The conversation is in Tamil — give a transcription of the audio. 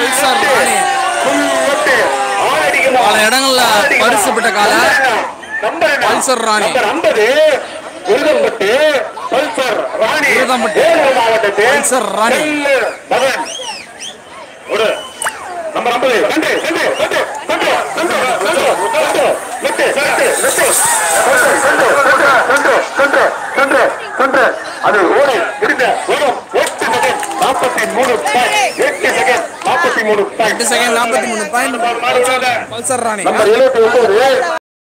பல்சர் ராணி. புல் எட்டு. ஆறடிக்குமா? பல இடங்கள்ல ஆறடிக்குமா? பரிசு பெற்ற காளை. நம்பர் என்ன? Pulsar Rani. Number 50. Uruthampattu Pulsar Rani Uruthampattu. Vellore மாவட்டத்தில் பல்சர் ராணி. செல்லு மகன் ஒரு நம்பர் 50 ரெண்டு ரெண்டு ரெண்டு ரெண்டு ரெண்டு ரெண்டு ரெண்டு நெட்டு நெட்டு நெட்டு ரெண்டு ரெண்டு ரெண்டு ரெண்டு ரெண்டு ரெண்டு அது ஓடு இருந்த ஓடும் எட்டு செகண்ட் நாற்பத்தி மூணு பாயிண்ட் எட்டு செகண்ட் நாற்பத்தி மூணு எட்டு செகண்ட் நாற்பத்தி மூணு point point Pulsar Rani number எழுபத்தி ஒன்பது